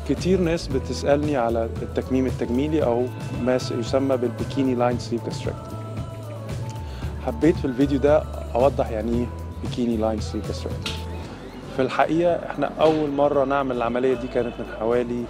كتير ناس بتسألني على التكميم التجميلي أو ما يسمى بالبيكيني لاين سليف كاستركتومي حبيت في الفيديو ده أوضح يعني إيه بيكيني لاين سليف كاستركتومي في الحقيقة إحنا أول مرة نعمل العملية دي كانت من حوالي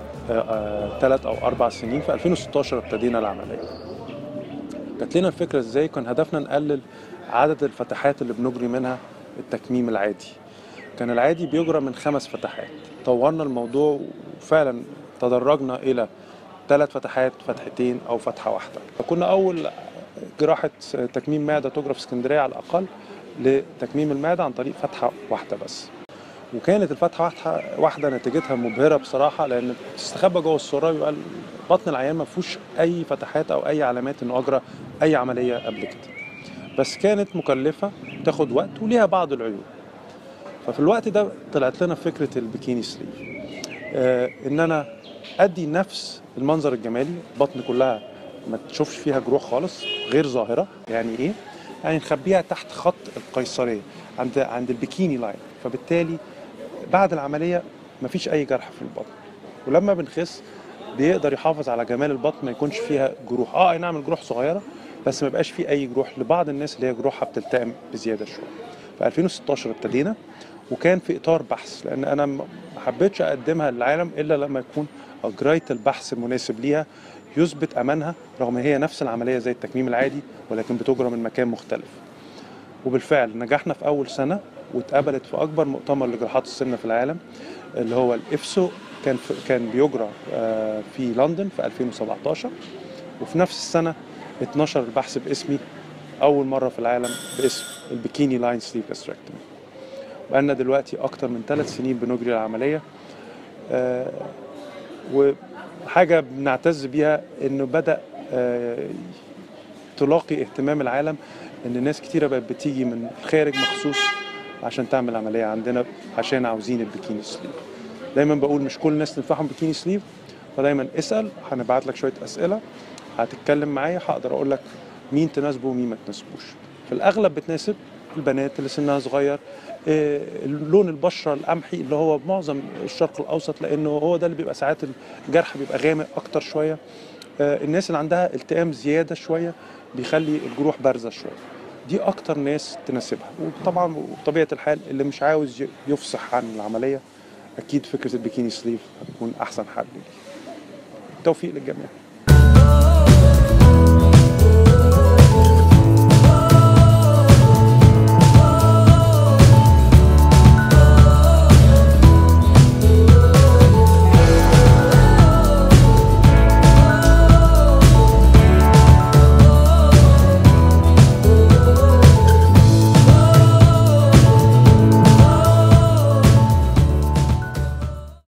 ثلاث أو أربع سنين في 2016 ابتدينا العملية جات لنا الفكرة إزاي كان هدفنا نقلل عدد الفتحات اللي بنجري منها التكميم العادي كان العادي بيجرى من خمس فتحات طورنا الموضوع وفعلا تدرجنا الى ثلاث فتحات فتحتين او فتحه واحده فكنا اول جراحه تكميم معده تجرى في اسكندريه على الاقل لتكميم المعده عن طريق فتحه واحده بس وكانت الفتحه واحده واحده نتيجتها مبهره بصراحه لان تستخبى جوه السراج يبقى بطن العيان ما فيهوش اي فتحات او اي علامات انه اجرى اي عمليه قبل كده بس كانت مكلفه تاخد وقت وليها بعض العيوب ففي الوقت ده طلعت لنا فكره البيكيني سليف آه ان انا ادي نفس المنظر الجمالي بطن كلها ما تشوفش فيها جروح خالص غير ظاهره يعني ايه يعني نخبيها تحت خط القيصريه عند عند البيكيني لاين فبالتالي بعد العمليه ما فيش اي جرح في البطن ولما بنخس بيقدر يحافظ على جمال البطن ما يكونش فيها جروح اه اي نعم الجروح صغيره بس ما يبقاش فيه اي جروح لبعض الناس اللي هي جروحها بتلتئم بزياده شويه في 2016 ابتدينا وكان في اطار بحث لان انا ما حبيتش اقدمها للعالم الا لما يكون اجريت البحث المناسب ليها يثبت امانها رغم هي نفس العمليه زي التكميم العادي ولكن بتجرى من مكان مختلف وبالفعل نجحنا في اول سنه واتقبلت في اكبر مؤتمر لجراحات السمنه في العالم اللي هو الافسو كان في كان بيجرى في لندن في 2017 وفي نفس السنه اتنشر البحث باسمي اول مره في العالم باسم البيكيني لاين سليب كاستركتومي بقالنا دلوقتي اكتر من ثلاث سنين بنجري العمليه آه وحاجه بنعتز بيها انه بدا آه تلاقي اهتمام العالم ان ناس كتيره بقت بتيجي من الخارج مخصوص عشان تعمل عمليه عندنا عشان عاوزين البيكيني سليب دايما بقول مش كل الناس تنفعهم بيكيني سليب فدايما اسال هنبعت لك شويه اسئله هتتكلم معايا هقدر اقول لك مين تناسبه ومين ما تناسبوش في الاغلب بتناسب البنات اللي سنها صغير إيه لون البشره القمحي اللي هو معظم الشرق الاوسط لانه هو ده اللي بيبقى ساعات الجرح بيبقى غامق اكتر شويه إيه الناس اللي عندها التئام زياده شويه بيخلي الجروح بارزه شويه دي اكتر ناس تناسبها وطبعا بطبيعه الحال اللي مش عاوز يفصح عن العمليه اكيد فكره البيكيني سليف هتكون احسن حل ليه توفيق للجميع